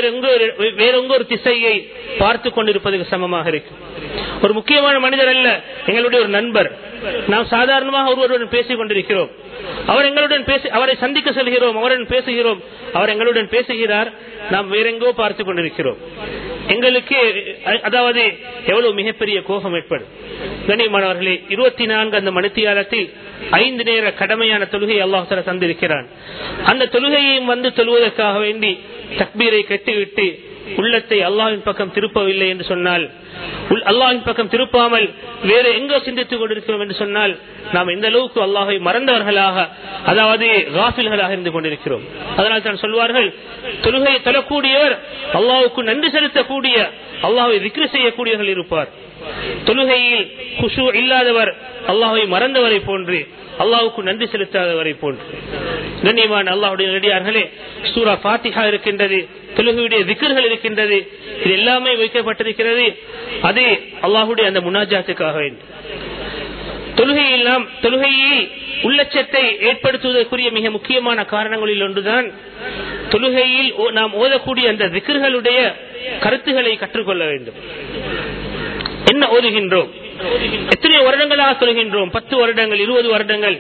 வேறொங்க ஒரு திசையை பார்த்து கொண்டிருப்பதற்கு சமமாக இருக்கு ஒரு முக்கியமான மனிதர் அல்ல எங்களுடைய ஒரு நண்பர் நாம் சாதாரணமாக ஒருவருடன் பேசிக் கொண்டிருக்கிறோம் அவர் எங்களுடன் பேசி அவரை சந்திக்க செல்கிறோம் அவருடன் பேசுகிறோம் அவர் எங்களுடன் பேசுகிறார் நாம் வேறெங்கோ பார்த்து கொண்டிருக்கிறோம் எங்களுக்கு அதாவது எவ்வளவு மிகப்பெரிய கோபம் ஏற்படும் கண்ணியமானவர்களே இருபத்தி நான்கு அந்த மணித்தியாலத்தில் ஐந்து நேர கடமையான தொழுகை அல்லாஹால தந்திருக்கிறான் அந்த தொழுகையையும் வந்து தொழுவதற்காக வேண்டி தக்பீரை கட்டிவிட்டு உள்ளத்தை அல்லாஹின் பக்கம் திருப்பவில்லை என்று சொன்னால் அல்லாஹின் பக்கம் திருப்பாமல் வேற எங்கோ சிந்தித்துக் கொண்டிருக்கிறோம் என்று சொன்னால் நாம் எந்த அளவுக்கு அல்லாஹை மறந்தவர்களாக அதாவது ராஃபில்களாக இருந்து கொண்டிருக்கிறோம் அதனால் தான் சொல்வார்கள் தொழுகையை தொழக்கூடியவர் அல்லாவுக்கு நன்றி செலுத்தக்கூடிய அல்லாஹை விக்ரி செய்யக்கூடியவர்கள் இருப்பார் தொழுகையில் குஷு இல்லாதவர் அல்லாஹை மறந்தவரை போன்று அல்லாவுக்கு நன்றி செலுத்தாதவரை போன்று கண்ணியமான அல்லாஹுடைய நடிகார்களே சூரா பாத்திஹா இருக்கின்றது தொழுகையுடைய விக்கர்கள் இருக்கின்றது இது எல்லாமே வைக்கப்பட்டிருக்கிறது அது அல்லாஹுடைய அந்த முனாஜாத்துக்காக வேண்டும் தொழுகையில் நாம் தொழுகையில் உள்ளச்சத்தை ஏற்படுத்துவதற்குரிய மிக முக்கியமான காரணங்களில் ஒன்றுதான் தொழுகையில் நாம் ஓதக்கூடிய அந்த விக்கர்களுடைய கருத்துக்களை கற்றுக்கொள்ள வேண்டும் என்ன ஓதுகின்றோம் எத்தனையோ வருடங்களாக தொழுகின்றோம் பத்து வருடங்கள் இருபது வருடங்கள்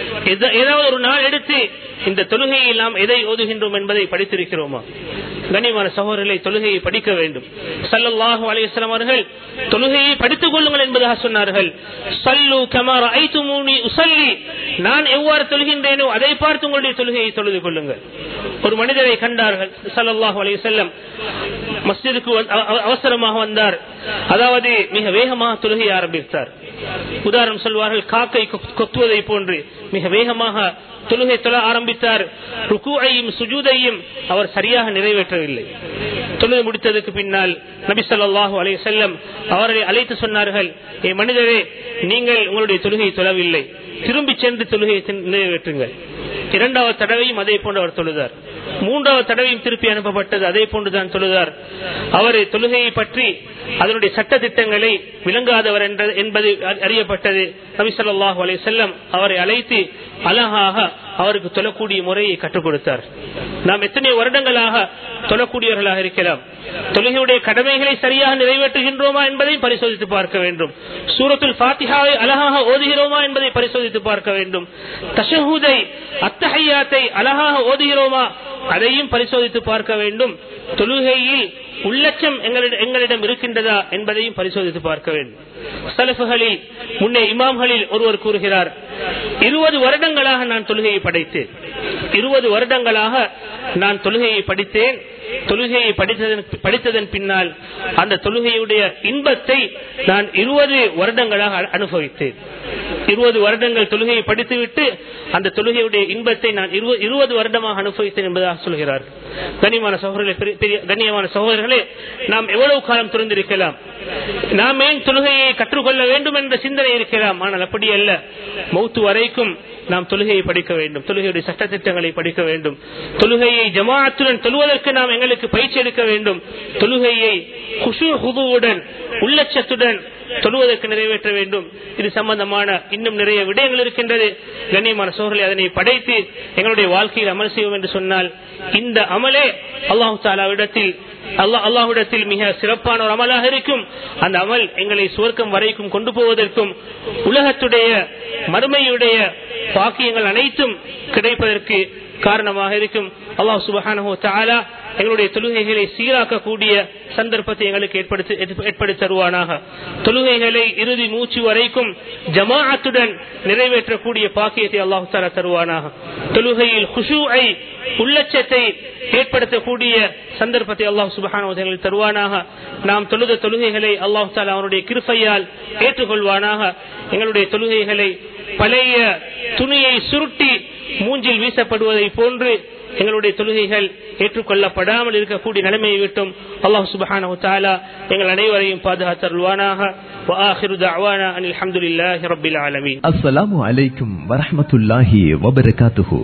ஏதாவது ஒரு நாள் எடுத்து இந்த தொழுகையில் நாம் எதை ஓதுகின்றோம் என்பதை படித்திருக்கிறோமா கனிமான சகோதரர்களை தொழுகையை படிக்க வேண்டும் சல்லல்லாஹு அலையம் அவர்கள் தொழுகையை படித்துக் கொள்ளுங்கள் என்பதாக சொன்னார்கள் சல்லு கமார ஐத்து மூனி உசல்லி நான் எவ்வாறு தொழுகின்றேனோ அதை பார்த்து உங்களுடைய தொழுகையை தொழுது கொள்ளுங்கள் ஒரு மனிதரை கண்டார்கள் சல்லல்லாஹு அலைய செல்லம் மஸ்ஜிதுக்கு அவசரமாக வந்தார் அதாவது மிக வேகமாக தொழுகை ஆரம்பித்தார் உதாரணம் சொல்வார்கள் காக்கை கொத்துவதை போன்று மிக வேகமாக தொழுகை தொழ ஆரம்பித்தார் ருக்குவையும் சுஜூதையும் அவர் சரியாக நிறைவேற்றவில்லை தொழுகை முடித்ததற்கு பின்னால் நபி சொல்லாஹு அலைய செல்லம் அவரை அழைத்து சொன்னார்கள் ஏ மனிதரே நீங்கள் உங்களுடைய தொழுகையை தொழவில்லை திரும்பி சென்று தொழுகையை நிறைவேற்றுங்கள் இரண்டாவது தடவையும் அதே போன்று அவர் தொழுதார் மூன்றாவது தடவையும் திருப்பி அனுப்பப்பட்டது அதே போன்றுதான் தொழுதார் அவர் தொழுகையை பற்றி அதனுடைய சட்ட திட்டங்களை விளங்காதவர் என்பது அறியப்பட்டது நபிசல்லாஹு அலை செல்லம் அவரை அழைத்து அழகாக அவருக்கு தொழக்கூடிய முறையை கற்றுக் கொடுத்தார் நாம் எத்தனை வருடங்களாக தொழக்கூடியவர்களாக இருக்கலாம் தொழுகையுடைய கடமைகளை சரியாக நிறைவேற்றுகின்றோமா என்பதை பரிசோதித்து பார்க்க வேண்டும் சூரத்துல் பாத்திகாவை அழகாக ஓதுகிறோமா என்பதை பரிசோதித்து பார்க்க வேண்டும் தஷஹூதை அத்தஹையாத்தை அழகாக ஓதுகிறோமா அதையும் பரிசோதித்து பார்க்க வேண்டும் தொழுகையில் உள்ளச்சம் எங்களிடம் இருக்கின்றதா என்பதையும் பரிசோதித்து பார்க்க வேண்டும் சலஃபுகளில் முன்னே இமாம்களில் ஒருவர் கூறுகிறார் இருபது வருடங்களாக நான் தொழுகையை படைத்தேன் இருபது வருடங்களாக நான் தொழுகையை படித்தேன் தொழுகையை படித்ததன் படித்ததன் பின்னால் அந்த தொழுகையுடைய இன்பத்தை நான் இருபது வருடங்களாக அனுபவித்தேன் இருபது வருடங்கள் தொழுகையை படித்துவிட்டு அந்த தொழுகையுடைய இன்பத்தை நான் இருபது வருடமாக அனுபவித்தேன் என்பதாக சொல்கிறார் கண்ணியமான சகோதரர்களே கண்ணியமான சகோதரர்களே நாம் எவ்வளவு காலம் திறந்திருக்கலாம் நாம் ஏன் தொழுகையை கற்றுக்கொள்ள வேண்டும் என்ற சிந்தனை இருக்கலாம் ஆனால் அப்படி அல்ல மௌத்து வரைக்கும் நாம் தொழுகையை படிக்க வேண்டும் தொழுகையுடைய சட்டத்திட்டங்களை படிக்க வேண்டும் தொழுகையை ஜமாத்துடன் தொழுவதற்கு நாம் எங்களுக்கு பயிற்சி எடுக்க வேண்டும் தொழுகையை குஷு ஹுதுவுடன் உள்ளச்சத்துடன் தொழுவதற்கு நிறைவேற்ற வேண்டும் இது சம்பந்தமான இன்னும் நிறைய விடயங்கள் இருக்கின்றது கண்ணியமான சோழர்களை அதனை படைத்து எங்களுடைய வாழ்க்கையில் அமல் செய்வோம் என்று சொன்னால் இந்த அமலே அல்லாஹு தாலாவிடத்தில் அல்லாஹ் அல்லாஹுடத்தில் மிக சிறப்பான ஒரு அமலாக இருக்கும் அந்த அமல் எங்களை சுவர்க்கம் வரைக்கும் கொண்டு போவதற்கும் உலகத்துடைய மறுமையுடைய பாக்கியங்கள் அனைத்தும் கிடைப்பதற்கு காரணமாக இருக்கும் அல்லாஹ் சுபஹானஹு தஆலா எங்களுடைய தொழுகைகளை சீராக்கக்கூடிய சந்தர்ப்பத்தை எங்களுக்கு ஏற்படுத்தி ஏற்படுத்தி தருவானாக தொழுகைகளை இறுதி மூச்சு வரைக்கும் ஜமாஅத்துடன் நிறைவேற்றக்கூடிய பாக்கியத்தை அல்லாஹு தாலா தருவானாக தொழுகையில் குஷூஐ உள்ளச்சத்தை ஏற்படுத்தக்கூடிய சந்தர்ப்பத்தை அல்லாஹ் சுபஹான எங்களுக்கு தருவானாக நாம் தொழுத தொழுகைகளை அல்லாஹு தாலா அவனுடைய கிருப்பையால் ஏற்றுக்கொள்வானாக எங்களுடைய தொழுகைகளை பழைய துணியை சுருட்டி மூஞ்சில் வீசப்படுவதை போன்று எங்களுடைய தொழுகைகள் ஏற்றுக்கொள்ளப்படாமல் இருக்கக்கூடிய நிலைமையை விட்டும் அல்லாஹ் சுபஹான தாலா எங்கள் அனைவரையும் பாதுகாத்தருள்வானாக وآخر دعوانا أن الحمد لله رب العالمين அஸ்ஸலாமு அலைக்கும் வரஹ்மத்துல்லாஹி வபரகாத்துஹு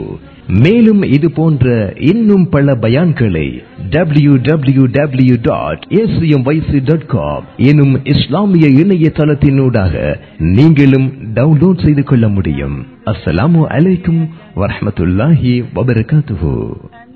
மேலும் இது போன்ற இன்னும் பல பயான்களை W W W dot dot com எனும் இஸ்லாமிய இணையதளத்தினூடாக நீங்களும் டவுன்லோட் செய்து கொள்ள முடியும் அஸ்ஸலாமு அலைக்கும் வரஹ்மத்துல்லாஹி வபரகாத்துஹு